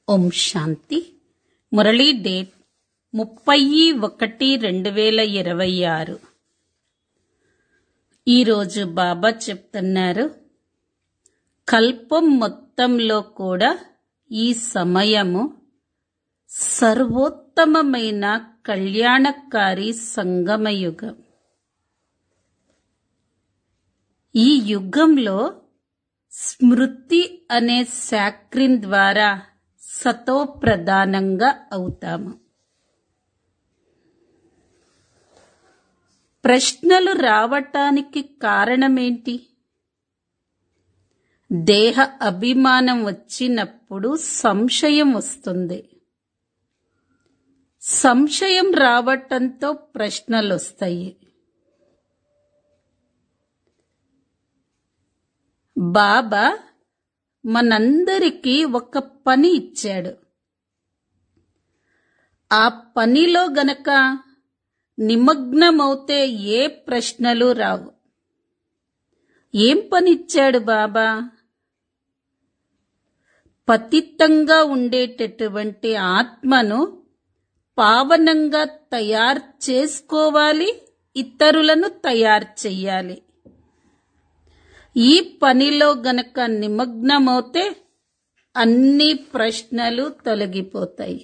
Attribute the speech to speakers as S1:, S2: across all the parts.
S1: ఓం శాంతి Murali date ముప్పై ఒకటి రెండు వేల ఇరవై ఆరు ఈరోజు బాబా చెప్తున్నారు కల్పం మొత్తంలో కూడా ఈ సమయము సర్వోత్తమమైన కళ్యాణకారి సంగమయుగం ఈ యుగంలో స్మృతి అనే శాక్రిన్ ద్వారా సతో ప్రధానంగా అవుతాము ప్రశ్నలు రావటానికి కారణమేంటి దేహ అభిమానం వచ్చినప్పుడు సంశయం వస్తుంది సంశయం రావటంతో ప్రశ్నలు వస్తాయి బాబా మనందరికీ ఒక పని ఇచ్చాడు ఆ పనిలో గనక నిమగ్నమవుతే ఏ ప్రశ్నలు రావు ఏం పని ఇచ్చాడు బాబా పతితంగా ఉండేటటువంటి ఆత్మను పావనంగా తయారు చేసుకోవాలి ఇతరులను తయారు చెయ్యాలి ఈ పనిలో గనక నిమగ్నమవుతే అన్ని ప్రశ్నలు తొలగిపోతాయి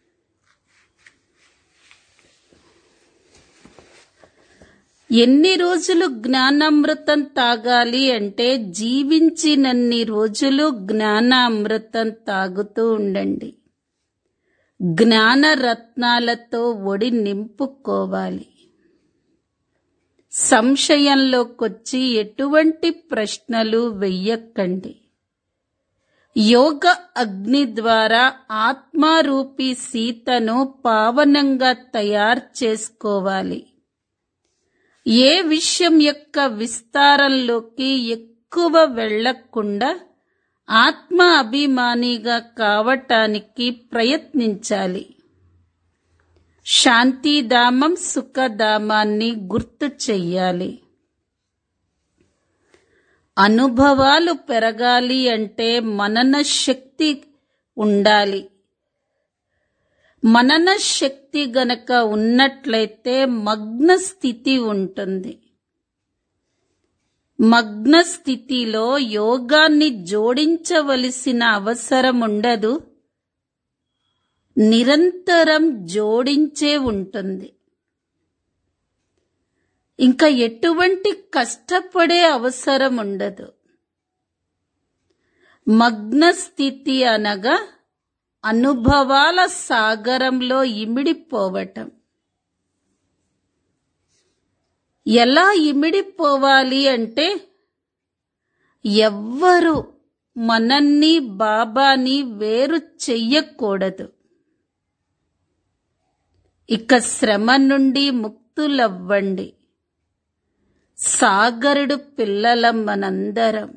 S1: ఎన్ని రోజులు జ్ఞానామృతం తాగాలి అంటే జీవించినన్ని రోజులు జ్ఞానామృతం తాగుతూ ఉండండి జ్ఞాన రత్నాలతో ఒడి నింపుకోవాలి సంశయంలోకొచ్చి ఎటువంటి ప్రశ్నలు వెయ్యకండి యోగ అగ్ని ద్వారా ఆత్మారూపీ సీతను పావనంగా తయారు చేసుకోవాలి ఏ విషయం యొక్క విస్తారంలోకి ఎక్కువ వెళ్లకుండా ఆత్మ అభిమానిగా కావటానికి ప్రయత్నించాలి శాంతిధామం సుఖధామాన్ని గుర్తు చెయ్యాలి అనుభవాలు పెరగాలి అంటే మనన శక్తి ఉండాలి మనన శక్తి గనక ఉన్నట్లయితే మగ్న స్థితి ఉంటుంది మగ్న స్థితిలో యోగాన్ని జోడించవలసిన అవసరం ఉండదు నిరంతరం జోడించే ఉంటుంది ఇంకా ఎటువంటి కష్టపడే అవసరం ఉండదు మగ్న స్థితి అనగా అనుభవాల సాగరంలో ఇమిడిపోవటం ఎలా ఇమిడిపోవాలి అంటే ఎవ్వరు మనల్ని బాబాని వేరు చెయ్యకూడదు ఇక శ్రమ నుండి ముక్తులవ్వండి సాగరుడు పిల్లలం మనందరం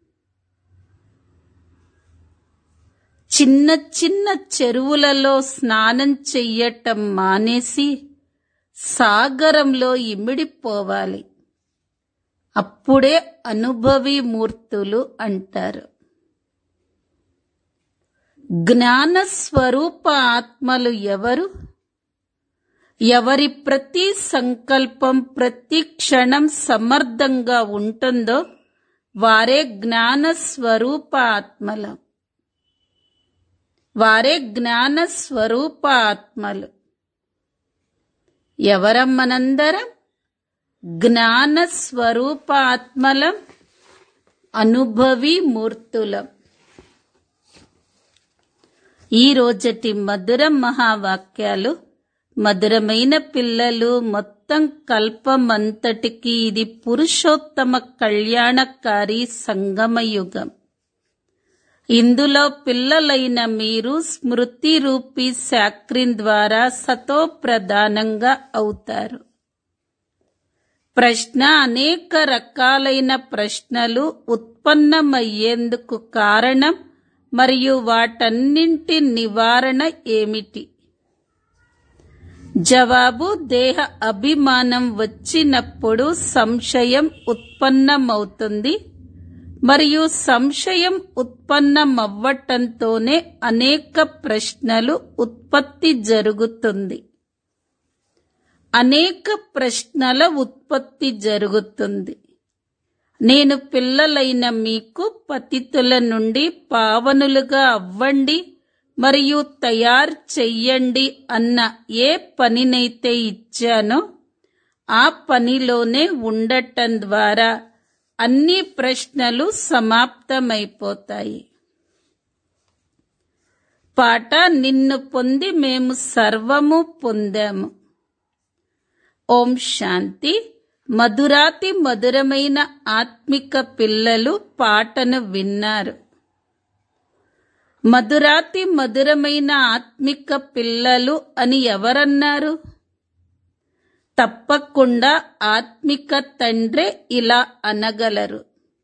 S1: చిన్న చిన్న చెరువులలో స్నానం చెయ్యటం మానేసి సాగరంలో ఇమిడిపోవాలి అప్పుడే అనుభవి మూర్తులు అంటారు జ్ఞాన స్వరూప ఆత్మలు ఎవరు ఎవరి ప్రతి సంకల్పం ప్రతి క్షణం సమర్థంగా ఉంటుందో వారే జ్ఞాన స్వరూప ఆత్మలు వారే జ్ఞాన స్వరూప ఆత్మలు ఎవరం మనందరం జ్ఞాన స్వరూప ఆత్మలం అనుభవి మూర్తులం ఈ రోజటి మధుర మహావాక్యాలు మధురమైన పిల్లలు మొత్తం కల్పమంతటికి ఇది పురుషోత్తమ కళ్యాణకారి సంగమయుగం ఇందులో పిల్లలైన మీరు స్మృతి రూపీ శాక్రిన్ ద్వారా సతో ప్రధానంగా అవుతారు ప్రశ్న అనేక రకాలైన ప్రశ్నలు ఉత్పన్నమయ్యేందుకు కారణం మరియు వాటన్నింటి నివారణ ఏమిటి జవాబు దేహ అభిమానం వచ్చినప్పుడు సంశయం ఉత్పన్నమవుతుంది మరియు సంశయం ఉత్పన్నమవ్వటంతోనే అనేక ప్రశ్నలు ఉత్పత్తి జరుగుతుంది అనేక ప్రశ్నల ఉత్పత్తి జరుగుతుంది నేను పిల్లలైన మీకు పతితుల నుండి పావనులుగా అవ్వండి మరియు తయారు చెయ్యండి అన్న ఏ పనినైతే ఇచ్చానో ఆ పనిలోనే ఉండటం ద్వారా అన్ని ప్రశ్నలు సమాప్తమైపోతాయి పాట నిన్ను పొంది మేము సర్వము పొందాము ఓం శాంతి మధురాతి మధురమైన ఆత్మిక పిల్లలు పాటను విన్నారు మధురాతి మధురమైన ఆత్మిక పిల్లలు అని ఎవరన్నారు తప్పకుండా ఆత్మిక తండ్రే ఇలా అనగలరు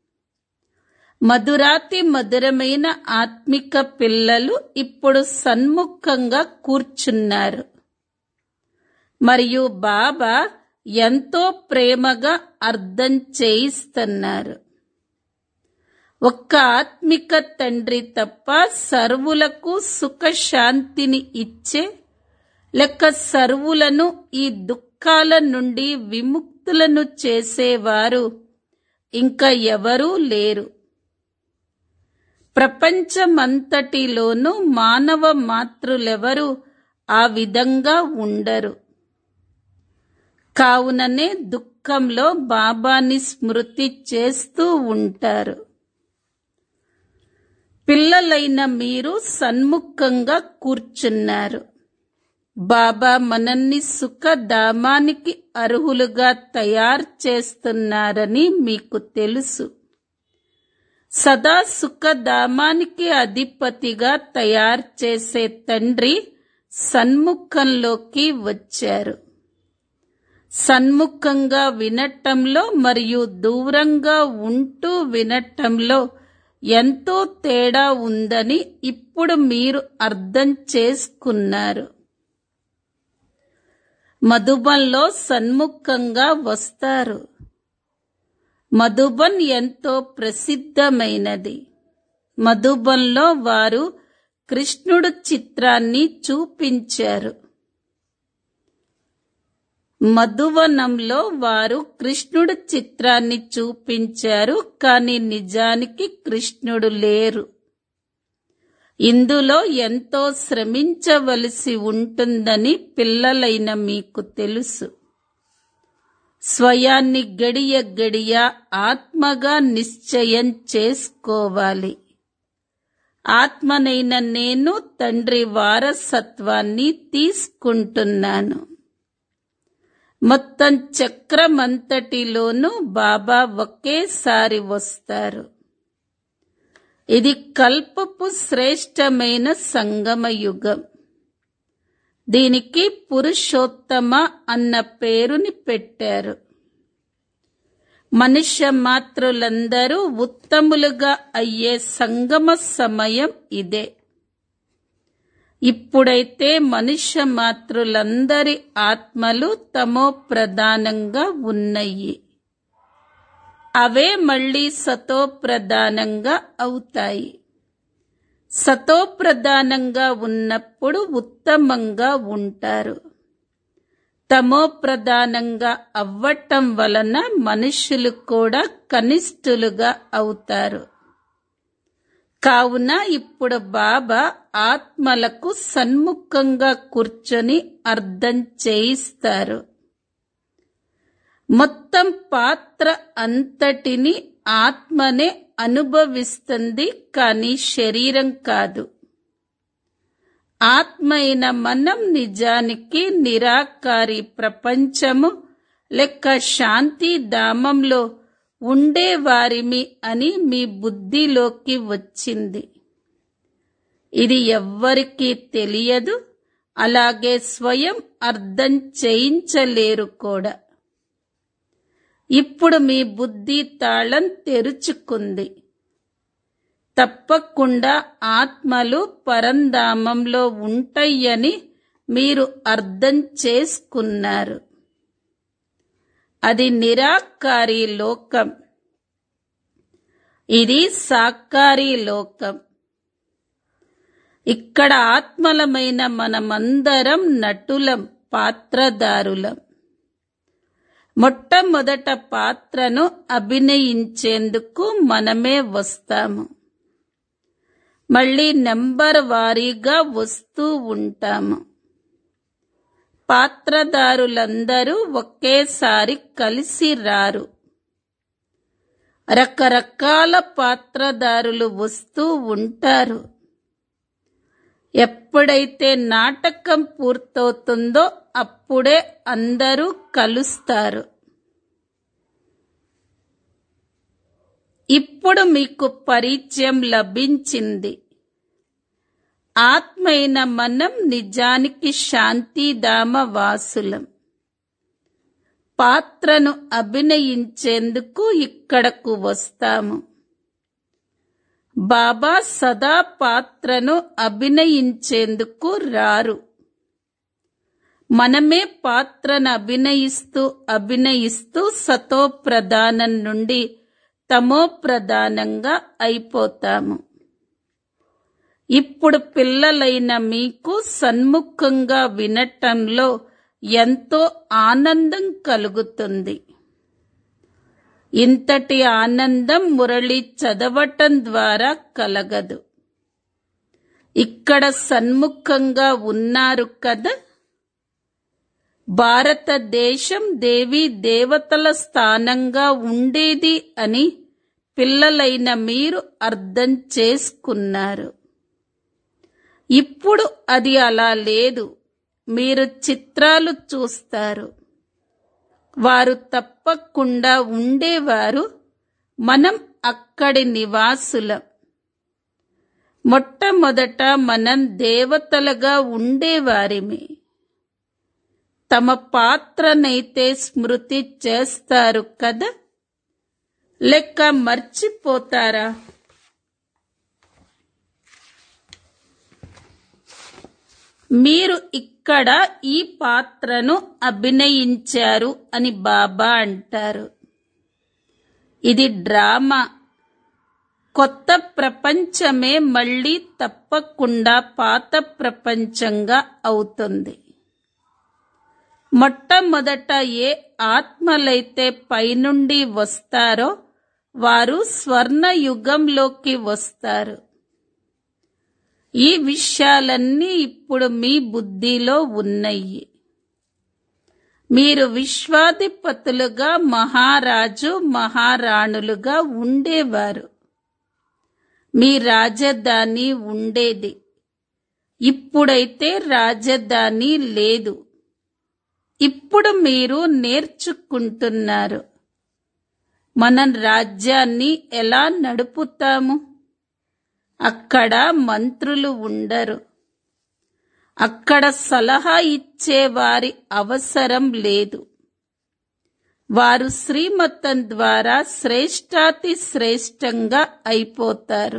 S1: మధురాతి మధురమైన ఆత్మిక పిల్లలు ఇప్పుడు సన్ముఖంగా కూర్చున్నారు మరియు బాబా ఎంతో ప్రేమగా అర్థం చేయిస్తున్నారు ఒక్క ఆత్మిక తండ్రి తప్ప సర్వులకు సుఖశాంతిని ఇచ్చే లెక్క సర్వులను ఈ దుఃఖాల నుండి విముక్తులను చేసేవారు ఇంకా ఎవరూ లేరు ప్రపంచమంతటిలోనూ మానవ మాతృలెవరు ఆ విధంగా ఉండరు కావుననే దుఃఖంలో బాబాని స్మృతి చేస్తూ ఉంటారు పిల్లలైన మీరు సన్ముఖంగా కూర్చున్నారు బాబా మనల్ని సుఖధామానికి అర్హులుగా తయారు చేస్తున్నారని మీకు తెలుసు సదా సుఖధామానికి అధిపతిగా తయారు చేసే తండ్రి సన్ముఖంలోకి వచ్చారు సన్ముఖంగా వినటంలో మరియు దూరంగా ఉంటూ వినటంలో ఎంతో తేడా ఉందని ఇప్పుడు మీరు అర్థం చేసుకున్నారు మధుబన్లో సన్ముఖంగా వస్తారు మధుబన్ ఎంతో ప్రసిద్ధమైనది మధుబన్లో వారు కృష్ణుడు చిత్రాన్ని చూపించారు మధువనంలో వారు కృష్ణుడు చిత్రాన్ని చూపించారు కానీ నిజానికి కృష్ణుడు లేరు ఇందులో ఎంతో శ్రమించవలసి ఉంటుందని పిల్లలైన మీకు తెలుసు స్వయాన్ని గడియ గడియ ఆత్మగా నిశ్చయం చేసుకోవాలి ఆత్మనైన నేను తండ్రి వారసత్వాన్ని తీసుకుంటున్నాను మొత్తం చక్రమంతటిలోనూ బాబా ఒకేసారి వస్తారు ఇది కల్పపు శ్రేష్టమైన సంగమ యుగం దీనికి పురుషోత్తమ అన్న పేరుని పెట్టారు మనుష్య మాతృలందరూ ఉత్తములుగా అయ్యే సంగమ సమయం ఇదే ఇప్పుడైతే మనుష్య మాతృలందరి ఆత్మలు తమో ప్రధానంగా ఉన్నాయి అవే మళ్ళీ సతో ప్రధానంగా అవుతాయి సతో ప్రధానంగా ఉన్నప్పుడు ఉత్తమంగా ఉంటారు తమో ప్రధానంగా అవ్వటం వలన మనుషులు కూడా కనిష్ఠులుగా అవుతారు కావున ఇప్పుడు బాబా ఆత్మలకు సన్ముఖంగా కూర్చొని అర్థం చేయిస్తారు మొత్తం పాత్ర అంతటిని ఆత్మనే అనుభవిస్తుంది కానీ శరీరం కాదు ఆత్మ అయిన మనం నిజానికి నిరాకారి ప్రపంచము లెక్క శాంతి ధామంలో ఉండేవారిమి అని మీ బుద్ధిలోకి వచ్చింది ఇది ఎవ్వరికీ తెలియదు అలాగే స్వయం అర్థం చేయించలేరు కూడా ఇప్పుడు మీ బుద్ధి తాళం తెరుచుకుంది తప్పకుండా ఆత్మలు పరంధామంలో ఉంటాయని మీరు అర్థం చేసుకున్నారు అది నిరాకారి లోకం ఇది సాకారి లోకం ఇక్కడ ఆత్మలమైన మనమందరం నటులం పాత్రదారులం మొట్టమొదట పాత్రను అభినయించేందుకు మనమే వస్తాము మళ్ళీ నెంబర్ వారీగా వస్తూ ఉంటాము పాత్రదారులందరూ ఒకేసారి కలిసి రారు రకరకాల పాత్రదారులు వస్తూ ఉంటారు ఎప్పుడైతే నాటకం పూర్తవుతుందో అప్పుడే అందరూ కలుస్తారు ఇప్పుడు మీకు పరిచయం లభించింది ఆత్మైన మనం నిజానికి శాంతిధామ వాసులం పాత్రను అభినయించేందుకు ఇక్కడకు వస్తాము బాబా సదా పాత్రను అభినయించేందుకు రారు మనమే పాత్రను అభినయిస్తూ అభినయిస్తూ సతో ప్రధానం నుండి తమో ప్రధానంగా అయిపోతాము ఇప్పుడు పిల్లలైన మీకు సన్ముఖంగా వినటంలో ఎంతో ఆనందం కలుగుతుంది ఇంతటి ఆనందం మురళి చదవటం ద్వారా కలగదు ఇక్కడ సన్ముఖంగా ఉన్నారు కదా భారతదేశం దేవీ దేవతల స్థానంగా ఉండేది అని పిల్లలైన మీరు అర్థం చేసుకున్నారు ఇప్పుడు అది అలా లేదు మీరు చిత్రాలు చూస్తారు వారు తప్పకుండా ఉండేవారు మనం అక్కడి నివాసులం మొట్టమొదట మనం దేవతలుగా ఉండేవారిమి తమ పాత్రనైతే స్మృతి చేస్తారు కదా లెక్క మర్చిపోతారా మీరు ఇక్కడ ఈ పాత్రను అభినయించారు అని బాబా అంటారు ఇది డ్రామా కొత్త ప్రపంచమే మళ్ళీ తప్పకుండా పాత ప్రపంచంగా అవుతుంది మొట్టమొదట ఏ ఆత్మలైతే పైనుండి వస్తారో వారు స్వర్ణ యుగంలోకి వస్తారు ఈ విషయాలన్నీ ఇప్పుడు మీ బుద్ధిలో ఉన్నాయి మీరు విశ్వాధిపతులుగా మహారాజు మహారాణులుగా ఉండేవారు మీ రాజధాని ఉండేది ఇప్పుడైతే రాజధాని లేదు ఇప్పుడు మీరు నేర్చుకుంటున్నారు మనం రాజ్యాన్ని ఎలా నడుపుతాము అక్కడ మంత్రులు ఉండరు అక్కడ సలహా ఇచ్చే వారి అవసరం లేదు వారు శ్రీమతం ద్వారా శ్రేష్టాతి శ్రేష్టంగా అయిపోతారు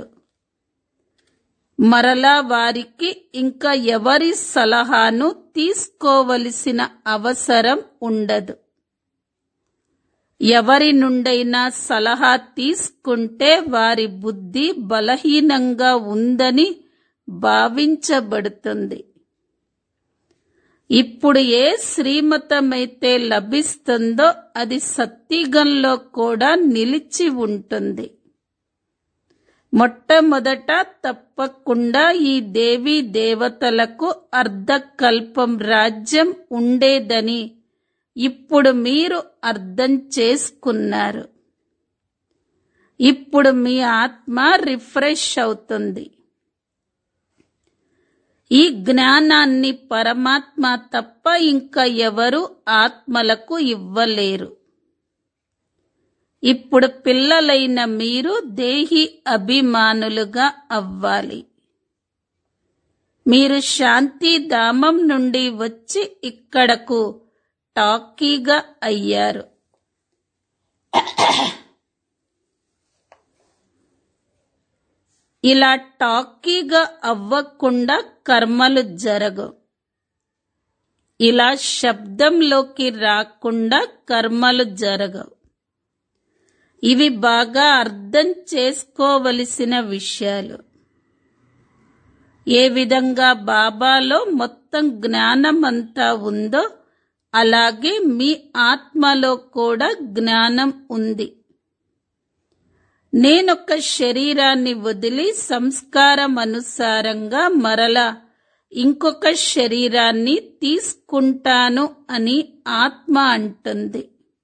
S1: మరలా వారికి ఇంకా ఎవరి సలహాను తీసుకోవలసిన అవసరం ఉండదు ఎవరి నుండైనా సలహా తీసుకుంటే వారి బుద్ధి బలహీనంగా ఉందని భావించబడుతుంది ఇప్పుడు ఏ శ్రీమతమైతే లభిస్తుందో అది సత్తిగంలో కూడా నిలిచి ఉంటుంది మొట్టమొదట తప్పకుండా ఈ దేవీ దేవతలకు అర్ధకల్పం రాజ్యం ఉండేదని ఇప్పుడు మీరు అర్థం చేసుకున్నారు ఇప్పుడు మీ ఆత్మ రిఫ్రెష్ అవుతుంది ఈ జ్ఞానాన్ని పరమాత్మ తప్ప ఇంకా ఎవరు ఆత్మలకు ఇవ్వలేరు ఇప్పుడు పిల్లలైన మీరు దేహి అభిమానులుగా అవ్వాలి మీరు శాంతిధామం నుండి వచ్చి ఇక్కడకు టాకీగా అయ్యారు ఇలా టాకీగా అవ్వకుండా కర్మలు జరగవు ఇలా శబ్దంలోకి రాకుండా కర్మలు జరగవు ఇవి బాగా అర్థం చేసుకోవలసిన విషయాలు ఏ విధంగా బాబాలో మొత్తం జ్ఞానమంతా ఉందో అలాగే మీ ఆత్మలో కూడా జ్ఞానం ఉంది నేనొక శరీరాన్ని వదిలి సంస్కారం అనుసారంగా మరలా ఇంకొక శరీరాన్ని తీసుకుంటాను అని ఆత్మ అంటుంది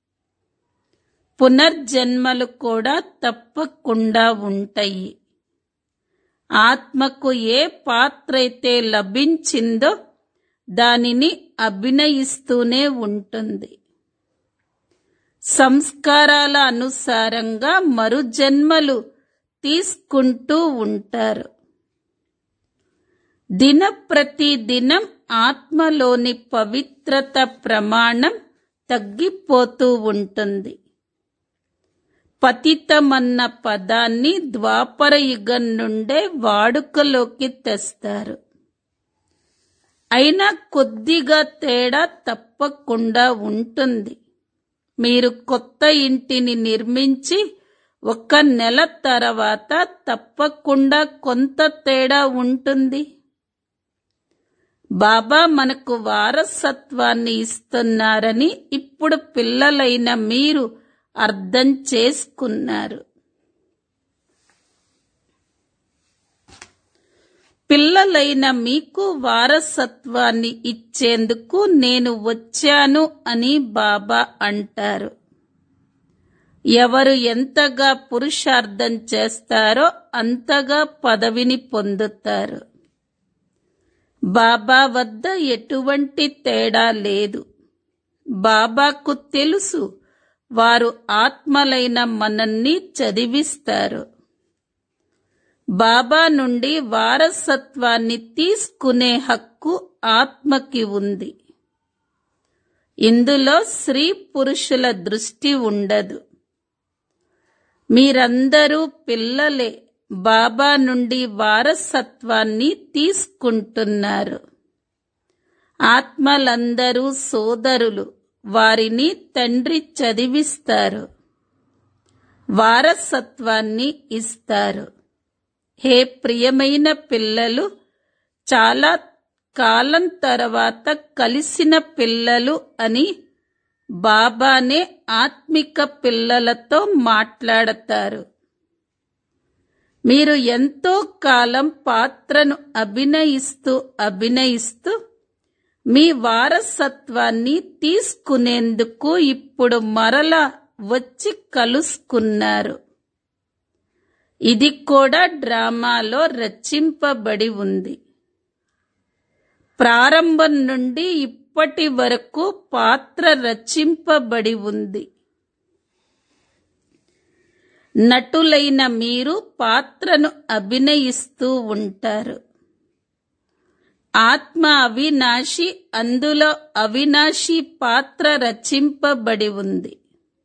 S1: పునర్జన్మలు కూడా తప్పకుండా ఉంటాయి ఆత్మకు ఏ పాత్ర అయితే లభించిందో దానిని అభినయిస్తూనే ఉంటుంది సంస్కారాల అనుసారంగా మరుజన్మలు తీసుకుంటూ ఉంటారు దిన ప్రతి దినం ఆత్మలోని పవిత్రత ప్రమాణం తగ్గిపోతూ ఉంటుంది పతితమన్న పదాన్ని ద్వాపర యుగం నుండే వాడుకలోకి తెస్తారు అయినా కొద్దిగా తేడా తప్పకుండా ఉంటుంది మీరు కొత్త ఇంటిని నిర్మించి ఒక నెల తర్వాత తప్పకుండా కొంత తేడా ఉంటుంది బాబా మనకు వారసత్వాన్ని ఇస్తున్నారని ఇప్పుడు పిల్లలైన మీరు అర్థం చేసుకున్నారు పిల్లలైన మీకు వారసత్వాన్ని ఇచ్చేందుకు నేను వచ్చాను అని బాబా అంటారు ఎవరు ఎంతగా పురుషార్థం చేస్తారో అంతగా పదవిని పొందుతారు బాబా వద్ద ఎటువంటి తేడా లేదు బాబాకు తెలుసు వారు ఆత్మలైన మనల్ని చదివిస్తారు బాబా నుండి వారసత్వాన్ని తీసుకునే హక్కు ఆత్మకి ఉంది ఇందులో స్త్రీ పురుషుల దృష్టి ఉండదు మీరందరూ పిల్లలే బాబా నుండి వారసత్వాన్ని తీసుకుంటున్నారు ఆత్మలందరూ సోదరులు వారిని తండ్రి చదివిస్తారు వారసత్వాన్ని ఇస్తారు హే ప్రియమైన పిల్లలు చాలా కాలం తర్వాత కలిసిన పిల్లలు అని బాబానే ఆత్మిక పిల్లలతో మాట్లాడతారు మీరు ఎంతో కాలం పాత్రను అభినయిస్తూ అభినయిస్తూ మీ వారసత్వాన్ని తీసుకునేందుకు ఇప్పుడు మరలా వచ్చి కలుసుకున్నారు ఇది కూడా డ్రామాలో రచింపబడి ఉంది ప్రారంభం నుండి ఇప్పటి వరకు పాత్ర రచింపబడి ఉంది నటులైన మీరు పాత్రను అభినయిస్తూ ఉంటారు ఆత్మ అవినాశి అందులో అవినాశి పాత్ర రచింపబడి ఉంది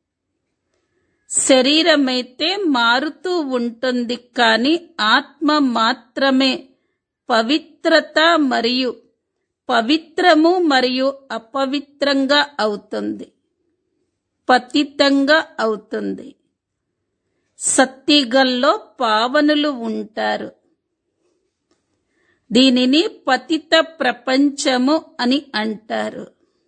S1: శరీరమైతే మారుతూ ఉంటుంది కానీ ఆత్మ మాత్రమే పవిత్రత మరియు పవిత్రము మరియు అపవిత్రంగా అవుతుంది పతితంగా అవుతుంది సత్తిగల్లో పావనులు ఉంటారు దీనిని పతిత ప్రపంచము అని అంటారు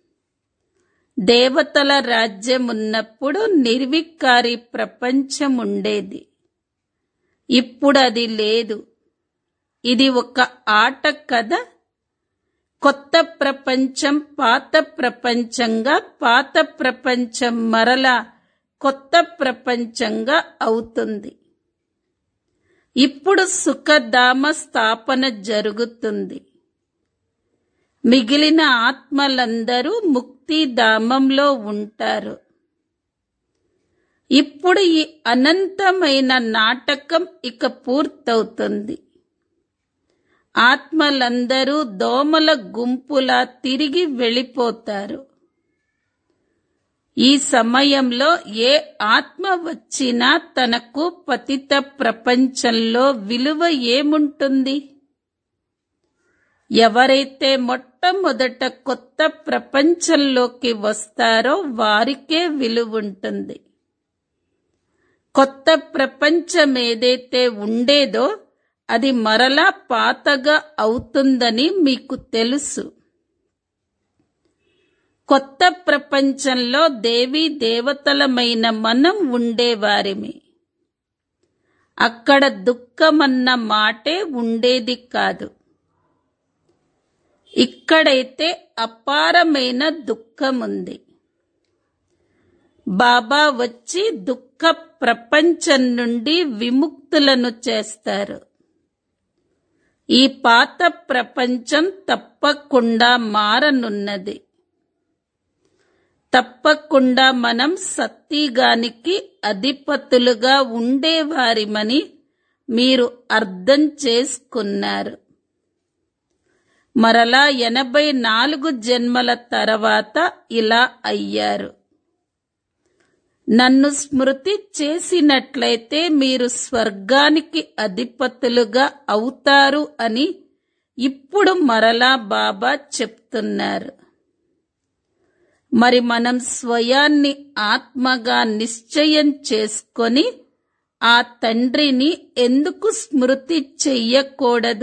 S1: దేవతల రాజ్యం ఉన్నప్పుడు నిర్వికారి ప్రపంచం ఉండేది ఇప్పుడు అది లేదు ఇది ఒక ఆట కదా కొత్త ప్రపంచం పాత ప్రపంచంగా పాత ప్రపంచం మరలా కొత్త ప్రపంచంగా అవుతుంది ఇప్పుడు సుఖధామ స్థాపన జరుగుతుంది మిగిలిన ఆత్మలందరూ ముక్తిధామంలో ఉంటారు ఇప్పుడు ఈ అనంతమైన నాటకం ఇక పూర్తవుతుంది ఆత్మలందరూ దోమల గుంపులా తిరిగి వెళ్ళిపోతారు ఈ సమయంలో ఏ ఆత్మ వచ్చినా తనకు పతిత ప్రపంచంలో విలువ ఏముంటుంది ఎవరైతే మొట్టమొదట కొత్త ప్రపంచంలోకి వస్తారో వారికే విలువ ఉంటుంది కొత్త ప్రపంచం ఏదైతే ఉండేదో అది మరలా పాతగా అవుతుందని మీకు తెలుసు కొత్త ప్రపంచంలో దేవీ దేవతలమైన మనం ఉండేవారిమి అక్కడ దుఃఖమన్న మాటే ఉండేది కాదు ఇక్కడైతే అపారమైన దుఃఖముంది బాబా వచ్చి దుఃఖ ప్రపంచం నుండి విముక్తులను చేస్తారు ఈ పాత ప్రపంచం తప్పకుండా మారనున్నది తప్పకుండా మనం సత్తిగానికి అధిపతులుగా ఉండేవారిమని మీరు అర్థం చేసుకున్నారు మరలా ఎనభై నాలుగు జన్మల తర్వాత ఇలా అయ్యారు నన్ను స్మృతి చేసినట్లయితే మీరు స్వర్గానికి అధిపతులుగా అవుతారు అని ఇప్పుడు మరలా బాబా చెప్తున్నారు మరి మనం స్వయాన్ని ఆత్మగా నిశ్చయం చేసుకొని ఆ తండ్రిని ఎందుకు స్మృతి చెయ్యకూడదు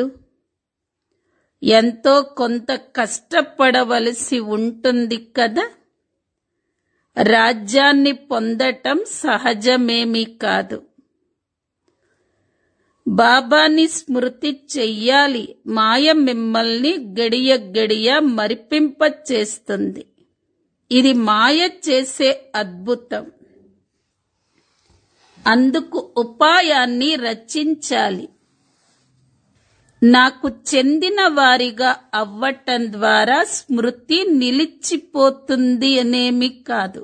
S1: ఎంతో కొంత కష్టపడవలసి ఉంటుంది కదా రాజ్యాన్ని పొందటం సహజమేమీ కాదు బాబాని స్మృతి చెయ్యాలి మాయ మిమ్మల్ని గడియ గడియ మరిపింప చేస్తుంది ఇది మాయ చేసే అద్భుతం అందుకు ఉపాయాన్ని రచించాలి నాకు చెందిన వారిగా అవ్వటం ద్వారా స్మృతి నిలిచిపోతుంది అనేమి కాదు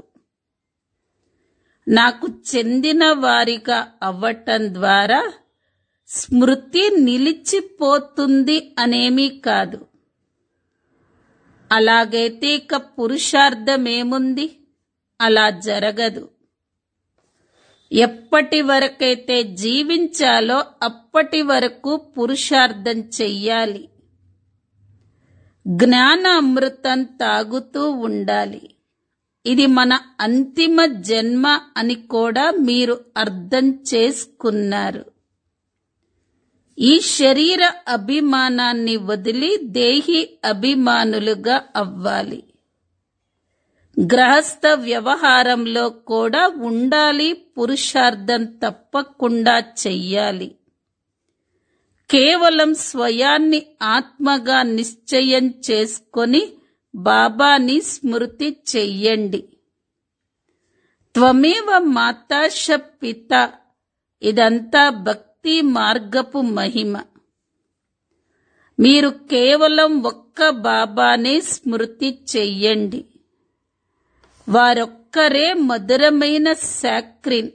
S1: నాకు చెందిన వారిగా అవ్వటం ద్వారా స్మృతి నిలిచిపోతుంది అనేమి కాదు అలాగైతే ఇక పురుషార్థమేముంది అలా జరగదు ఎప్పటి వరకైతే జీవించాలో అప్పటి వరకు పురుషార్థం చెయ్యాలి జ్ఞాన అమృతం తాగుతూ ఉండాలి ఇది మన అంతిమ జన్మ అని కూడా మీరు అర్థం చేసుకున్నారు ఈ శరీర అభిమానాన్ని వదిలి దేహి అభిమానులుగా అవ్వాలి గ్రహస్థ వ్యవహారంలో కూడా ఉండాలి పురుషార్థం తప్పకుండా చెయ్యాలి కేవలం స్వయాన్ని ఆత్మగా నిశ్చయం చేసుకొని బాబాని స్మృతి చెయ్యండి త్వమేవ మాతాశ పిత ఇదంతా భక్తి మార్గపు మహిమ మీరు కేవలం ఒక్క బాబానే స్మృతి చెయ్యండి వారొక్కరే మధురమైన సాక్రిన్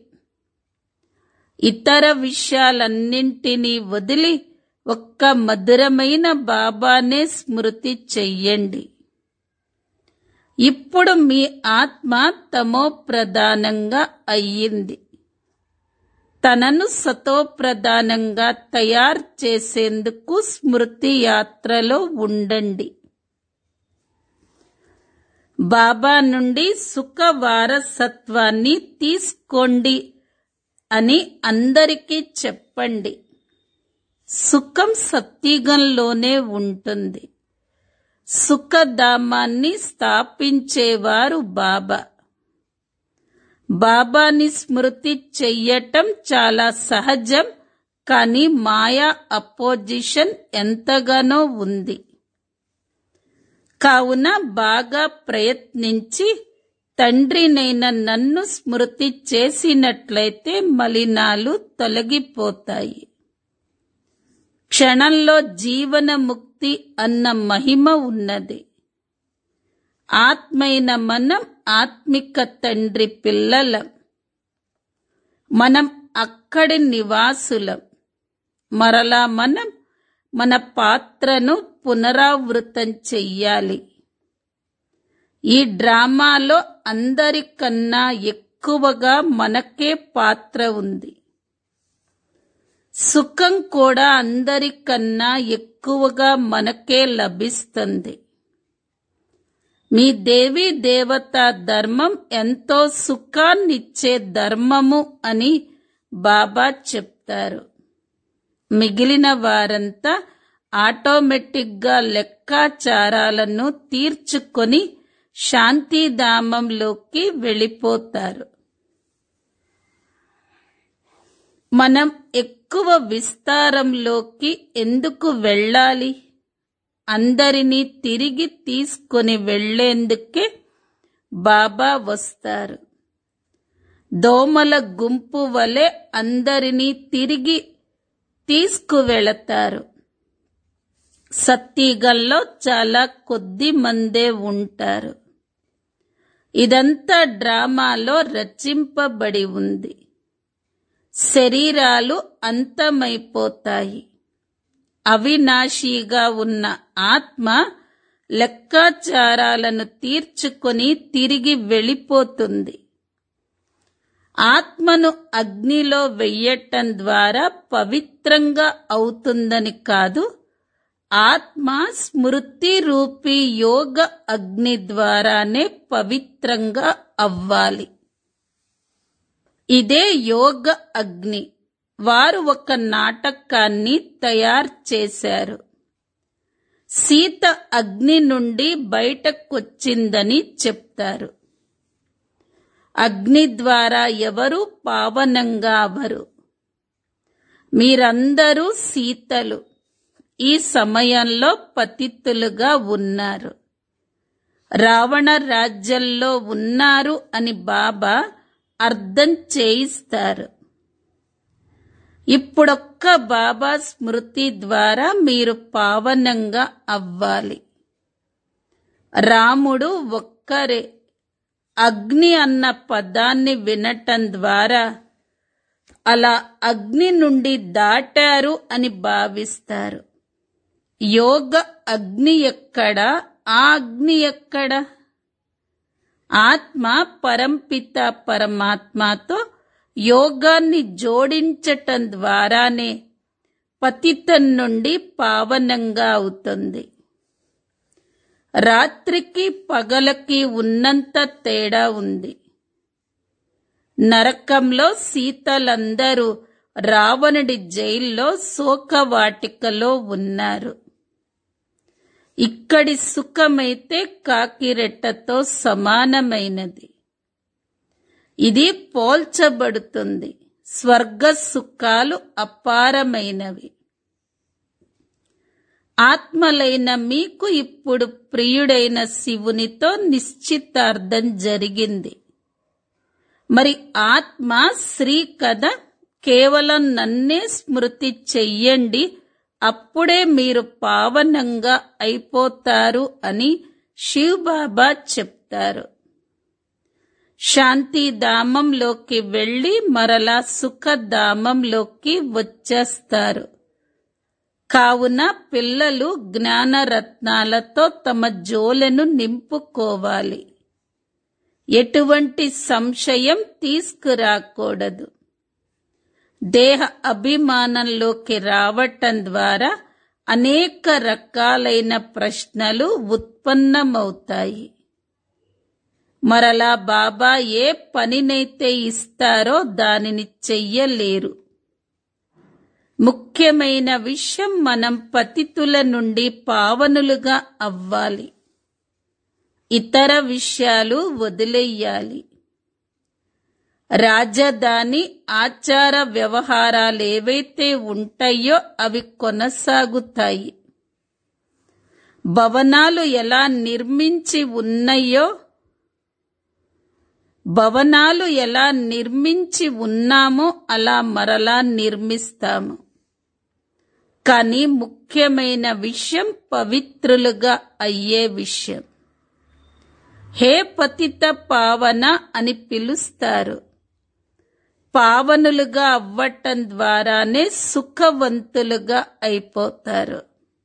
S1: ఇతర విషయాలన్నింటినీ వదిలి ఒక్క మధురమైన బాబానే స్మృతి చెయ్యండి ఇప్పుడు మీ ఆత్మ తమో ప్రధానంగా అయ్యింది తనను సతో ప్రధానంగా తయారు చేసేందుకు స్మృతి యాత్రలో ఉండండి బాబా నుండి సుఖ వారసత్వాన్ని తీసుకోండి అని అందరికీ చెప్పండి సుఖం సత్యుగంలోనే ఉంటుంది సుఖధామాన్ని స్థాపించేవారు బాబా బాబాని స్మృతి చెయ్యటం చాలా సహజం కానీ మాయా అపోజిషన్ ఎంతగానో ఉంది కావున బాగా ప్రయత్నించి తండ్రినైన నన్ను స్మృతి చేసినట్లయితే మలినాలు తొలగిపోతాయి క్షణంలో జీవన ముక్తి అన్న మహిమ ఉన్నది ఆత్మైన మనం ఆత్మిక తండ్రి పిల్లలం మనం అక్కడి నివాసులం మరలా మనం మన పాత్రను పునరావృతం చెయ్యాలి ఈ డ్రామాలో అందరికన్నా ఎక్కువగా మనకే పాత్ర ఉంది సుఖం కూడా అందరికన్నా ఎక్కువగా మనకే లభిస్తుంది మీ దేవీ దేవత ధర్మం ఎంతో సుఖాన్నిచ్చే ధర్మము అని బాబా చెప్తారు మిగిలిన వారంతా ఆటోమేటిక్గా లెక్కాచారాలను తీర్చుకొని శాంతిధామంలోకి వెళ్ళిపోతారు మనం ఎక్కువ విస్తారంలోకి ఎందుకు వెళ్ళాలి అందరినీ తిరిగి తీసుకొని వెళ్లేందుకే బాబా వస్తారు దోమల గుంపు వలె అందరినీ తిరిగి తీసుకువెళతారు సత్తిగల్లో చాలా కొద్ది మందే ఉంటారు ఇదంతా డ్రామాలో రచింపబడి ఉంది శరీరాలు అంతమైపోతాయి అవినాశిగా ఉన్న ఆత్మ లెక్కాచారాలను తీర్చుకొని తిరిగి వెళ్ళిపోతుంది ఆత్మను అగ్నిలో వెయ్యటం ద్వారా పవిత్రంగా అవుతుందని కాదు ఆత్మ స్మృతి రూపీ యోగ అగ్ని ద్వారానే పవిత్రంగా అవ్వాలి ఇదే యోగ అగ్ని వారు ఒక నాటకాన్ని తయారు చేశారు సీత అగ్ని నుండి బయటకొచ్చిందని చెప్తారు అగ్ని ద్వారా ఎవరు పావనంగా అవరు మీరందరూ సీతలు ఈ సమయంలో పతితులుగా ఉన్నారు రావణ రాజ్యంలో ఉన్నారు అని బాబా అర్థం చేయిస్తారు ఇప్పుడొక్క బాబా స్మృతి ద్వారా మీరు పావనంగా అవ్వాలి రాముడు ఒక్కరే అగ్ని అన్న పదాన్ని వినటం ద్వారా అలా అగ్ని నుండి దాటారు అని భావిస్తారు యోగ అగ్ని ఎక్కడ ఆ అగ్ని ఎక్కడ ఆత్మ పరంపిత పరమాత్మతో యోగాన్ని జోడించటం ద్వారానే పతితం నుండి పావనంగా అవుతుంది రాత్రికి పగలకి ఉన్నంత తేడా ఉంది నరకంలో సీతలందరూ రావణుడి జైల్లో శోకవాటికలో ఉన్నారు ఇక్కడి సుఖమైతే కాకిరెట్టతో సమానమైనది ఇది పోల్చబడుతుంది స్వర్గ సుఖాలు అపారమైనవి ఆత్మలైన మీకు ఇప్పుడు ప్రియుడైన శివునితో నిశ్చితార్థం జరిగింది మరి ఆత్మ శ్రీ కథ కేవలం నన్నే స్మృతి చెయ్యండి అప్పుడే మీరు పావనంగా అయిపోతారు అని శివబాబా చెప్తారు శాంతిధామంలోకి వెళ్ళి మరలా సుఖధామంలోకి వచ్చేస్తారు కావున పిల్లలు జ్ఞానరత్నాలతో తమ జోలెను నింపుకోవాలి ఎటువంటి సంశయం తీసుకురాకూడదు దేహ అభిమానంలోకి రావటం ద్వారా అనేక రకాలైన ప్రశ్నలు ఉత్పన్నమవుతాయి మరలా బాబా ఏ పనినైతే ఇస్తారో దానిని చెయ్యలేరు ముఖ్యమైన విషయం మనం పతితుల నుండి పావనులుగా అవ్వాలి ఇతర విషయాలు వదిలేయాలి రాజధాని ఆచార వ్యవహారాలు ఏవైతే ఉంటాయో అవి కొనసాగుతాయి భవనాలు ఎలా నిర్మించి ఉన్నాయో భవనాలు ఎలా నిర్మించి ఉన్నామో అలా మరలా నిర్మిస్తాము కానీ ముఖ్యమైన విషయం పవిత్రులుగా అయ్యే విషయం హే పతిత పావన అని పిలుస్తారు పావనులుగా అవ్వటం ద్వారానే సుఖవంతులుగా అయిపోతారు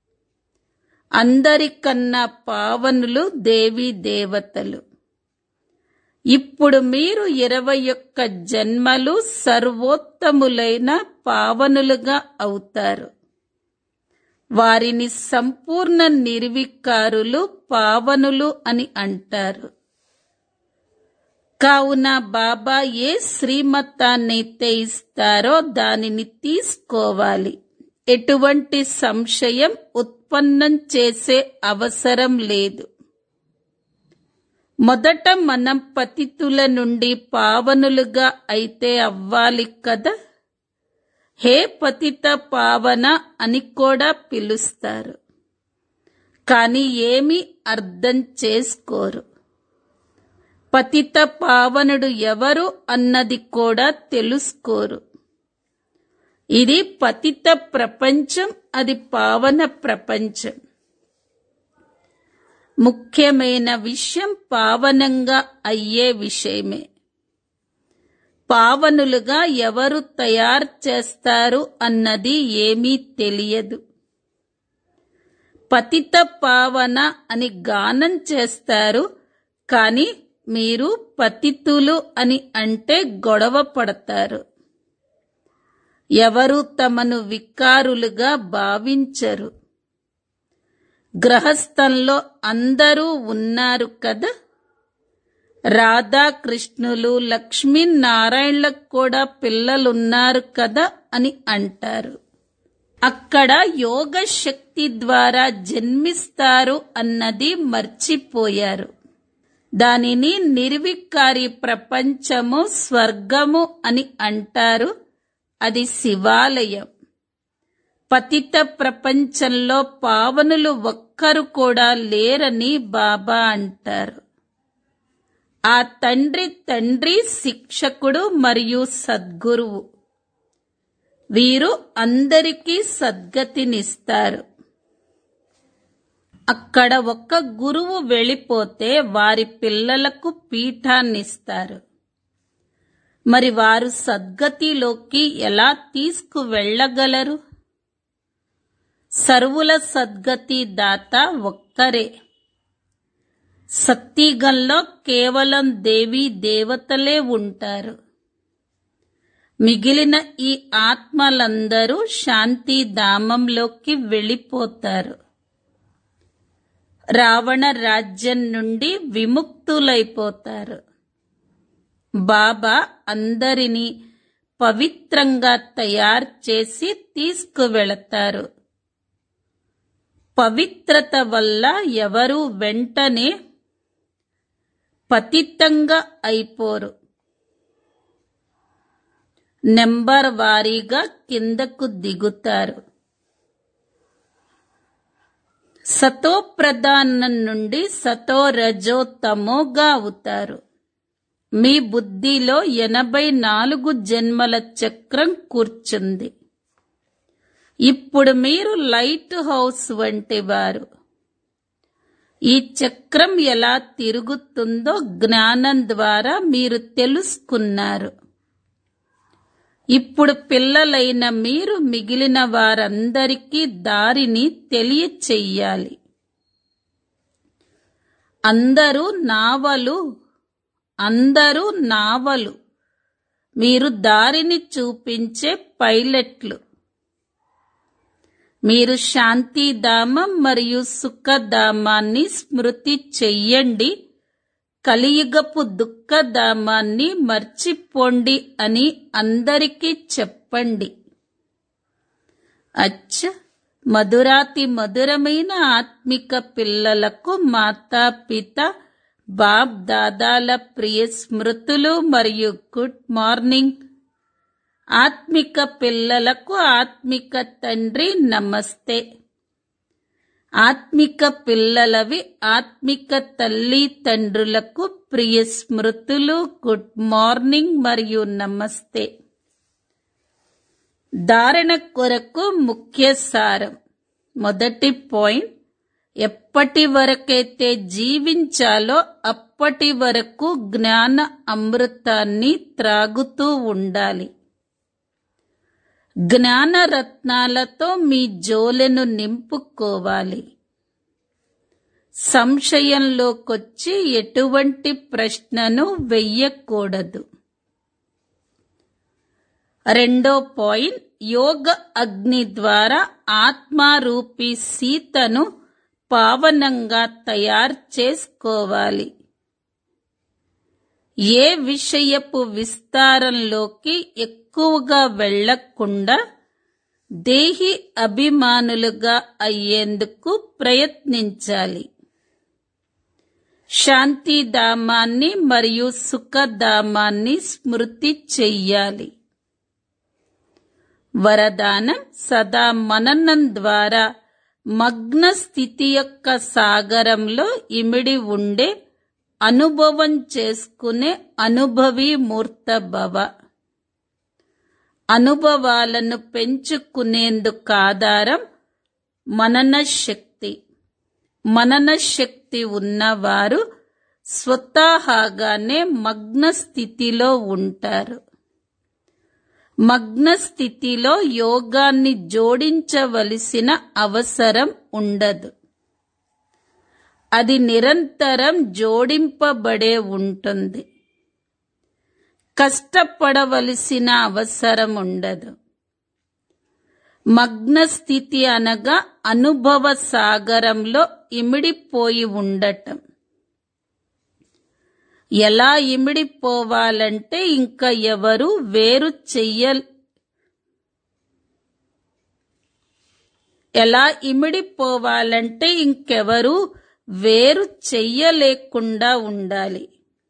S1: అందరికన్నా పావనులు దేవీ దేవతలు ఇప్పుడు మీరు ఇరవై ఒక్క జన్మలు సర్వోత్తములైన పావనులుగా అవుతారు వారిని సంపూర్ణ నిర్వికారులు పావనులు అని అంటారు కావున బాబా ఏ శ్రీమతాన్నైతే ఇస్తారో దానిని తీసుకోవాలి ఎటువంటి సంశయం ఉత్పన్నం చేసే అవసరం లేదు మొదట మనం పతితుల నుండి పావనులుగా అయితే అవ్వాలి కదా హే పతిత పావన అని కూడా పిలుస్తారు కానీ ఏమీ అర్థం చేసుకోరు పతిత పావనుడు ఎవరు అన్నది కూడా తెలుసుకోరు ఇది పతిత ప్రపంచం అది పావన ప్రపంచం ముఖ్యమైన విషయం పావనంగా అయ్యే విషయమే పావనులుగా ఎవరు తయారు చేస్తారు అన్నది ఏమీ తెలియదు పతిత పావన అని గానం చేస్తారు కానీ మీరు పతితులు అని అంటే గొడవ పడతారు ఎవరు తమను వికారులుగా భావించరు గ్రహస్థంలో అందరూ ఉన్నారు కదా రాధాకృష్ణులు లక్ష్మీనారాయణలకు కూడా పిల్లలున్నారు కదా అని అంటారు అక్కడ యోగ శక్తి ద్వారా జన్మిస్తారు అన్నది మర్చిపోయారు దానిని నిర్వికారి ప్రపంచము స్వర్గము అని అంటారు అది శివాలయం పతిత ప్రపంచంలో పావనులు ఒక్కరు కూడా లేరని బాబా అంటారు ఆ తండ్రి తండ్రి శిక్షకుడు మరియు సద్గురువు వీరు అందరికీ సద్గతినిస్తారు అక్కడ ఒక్క గురువు వెళ్ళిపోతే వారి పిల్లలకు పీఠాన్నిస్తారు మరి వారు సద్గతిలోకి ఎలా తీసుకువెళ్ళగలరు సర్వుల సద్గతి దాత ఒక్కరే సత్తిగంలో కేవలం దేవీ దేవతలే ఉంటారు మిగిలిన ఈ ఆత్మలందరూ శాంతి ధామంలోకి వెళ్ళిపోతారు రావణ రాజ్యం నుండి విముక్తులైపోతారు బాబా అందరినీ పవిత్రంగా తయారు చేసి తీసుకువెళతారు పవిత్రత వల్ల ఎవరు వెంటనే పతితంగా అయిపోరు నెంబర్ వారీగా కిందకు దిగుతారు సతో ప్రధానం నుండి సతో రజో తమోగా అవుతారు మీ బుద్ధిలో ఎనభై నాలుగు జన్మల చక్రం కూర్చుంది ఇప్పుడు మీరు లైట్ హౌస్ వంటి వారు ఈ చక్రం ఎలా తిరుగుతుందో జ్ఞానం ద్వారా మీరు తెలుసుకున్నారు ఇప్పుడు పిల్లలైన మీరు మిగిలిన వారందరికీ దారిని తెలియచెయ్యాలి అందరూ నావలు అందరూ నావలు మీరు దారిని చూపించే పైలట్లు మీరు శాంతిధామం మరియు సుఖధామాన్ని స్మృతి చెయ్యండి కలియుగపు దుఃఖధామాన్ని మర్చిపోండి అని అందరికీ చెప్పండి అచ్చ మధురాతి మధురమైన ఆత్మిక పిల్లలకు మాతా పిత బాప్ దాదాల ప్రియ స్మృతులు మరియు గుడ్ మార్నింగ్ ఆత్మిక పిల్లలకు ఆత్మిక తండ్రి నమస్తే ఆత్మిక పిల్లలవి ఆత్మిక తల్లి తండ్రులకు ప్రియ స్మృతులు గుడ్ మార్నింగ్ మరియు నమస్తే ధారణ కొరకు ముఖ్య సారం మొదటి పాయింట్ ఎప్పటి వరకైతే జీవించాలో అప్పటి వరకు జ్ఞాన అమృతాన్ని త్రాగుతూ ఉండాలి జ్ఞాన రత్నాలతో మీ జోలెను నింపుకోవాలి సంశయంలోకొచ్చి ఎటువంటి ప్రశ్నను వెయ్యకూడదు రెండో పాయింట్ యోగ అగ్ని ద్వారా ఆత్మారూపి సీతను పావనంగా తయారు చేసుకోవాలి ఏ విషయపు విస్తారంలోకి ఎక్కువగా వెళ్ళకుండా దేహి అభిమానులుగా అయ్యేందుకు ప్రయత్నించాలి శాంతిధామాన్ని మరియు సుఖధామాన్ని స్మృతి చెయ్యాలి వరదానం సదా మననం ద్వారా మగ్న స్థితి యొక్క సాగరంలో ఇమిడి ఉండే అనుభవం చేసుకునే అనుభవీ మూర్త భవ అనుభవాలను పెంచుకునేందుకు ఆధారం మనన శక్తి మనన శక్తి ఉన్నవారు స్వతహాగానే మగ్న స్థితిలో ఉంటారు మగ్న స్థితిలో యోగాన్ని జోడించవలసిన అవసరం ఉండదు అది నిరంతరం జోడింపబడే ఉంటుంది కష్టపడవలసిన అవసరం ఉండదు మగ్న స్థితి అనగా అనుభవ సాగరంలో ఇమిడిపోయి ఉండటం ఎలా ఇమిడిపోవాలంటే ఇంకా ఎవరు వేరు చెయ్య ఎలా ఇమిడిపోవాలంటే ఇంకెవరు వేరు చెయ్యలేకుండా ఉండాలి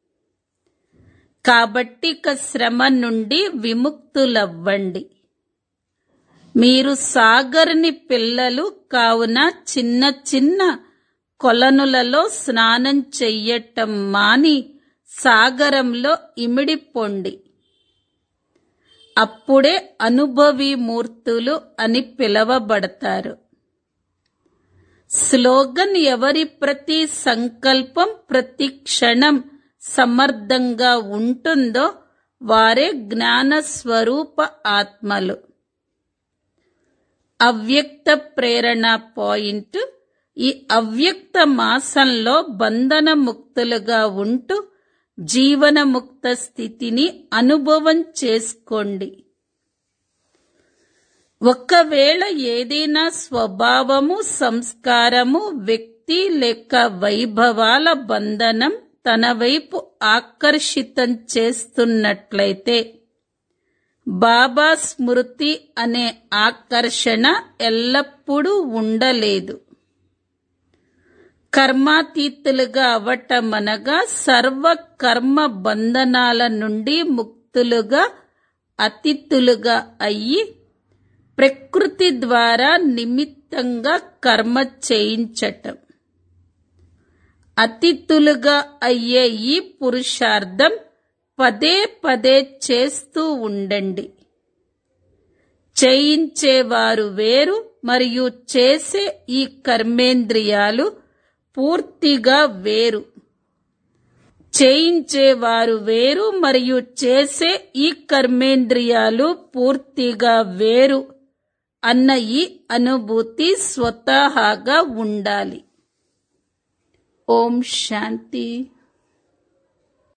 S1: కాబట్టి ఇక శ్రమ నుండి విముక్తులవ్వండి మీరు సాగర్ని పిల్లలు కావున చిన్న చిన్న కొలనులలో స్నానం చెయ్యటం మాని సాగరంలో ఇమిడిపోండి అప్పుడే అనుభవీ మూర్తులు అని పిలవబడతారు స్లోగన్ ఎవరి ప్రతి సంకల్పం ప్రతి క్షణం సమర్థంగా ఉంటుందో వారే జ్ఞాన స్వరూప ఆత్మలు అవ్యక్త ప్రేరణ పాయింట్ ఈ అవ్యక్త మాసంలో బంధన ముక్తులుగా ఉంటూ జీవనముక్త స్థితిని అనుభవం చేసుకోండి ఒకవేళ ఏదైనా స్వభావము సంస్కారము వ్యక్తి లేక వైభవాల బంధనం తన వైపు ఆకర్షితం చేస్తున్నట్లయితే బాబా స్మృతి అనే ఆకర్షణ ఎల్లప్పుడూ ఉండలేదు కర్మాతీతులుగా అవటమనగా సర్వ కర్మ బంధనాల నుండి ముక్తులుగా అతిథులుగా అయ్యి ప్రకృతి ద్వారా నిమిత్తంగా కర్మ చేయించటం అతిథులుగా అయ్యే ఈ పురుషార్థం పదే పదే చేస్తూ ఉండండి చేయించేవారు వేరు మరియు చేసే ఈ కర్మేంద్రియాలు పూర్తిగా వేరు చేయించేవారు వేరు మరియు చేసే ఈ కర్మేంద్రియాలు పూర్తిగా వేరు అన్న ఈ అనుభూతి స్వతహాగా ఉండాలి ఓం శాంతి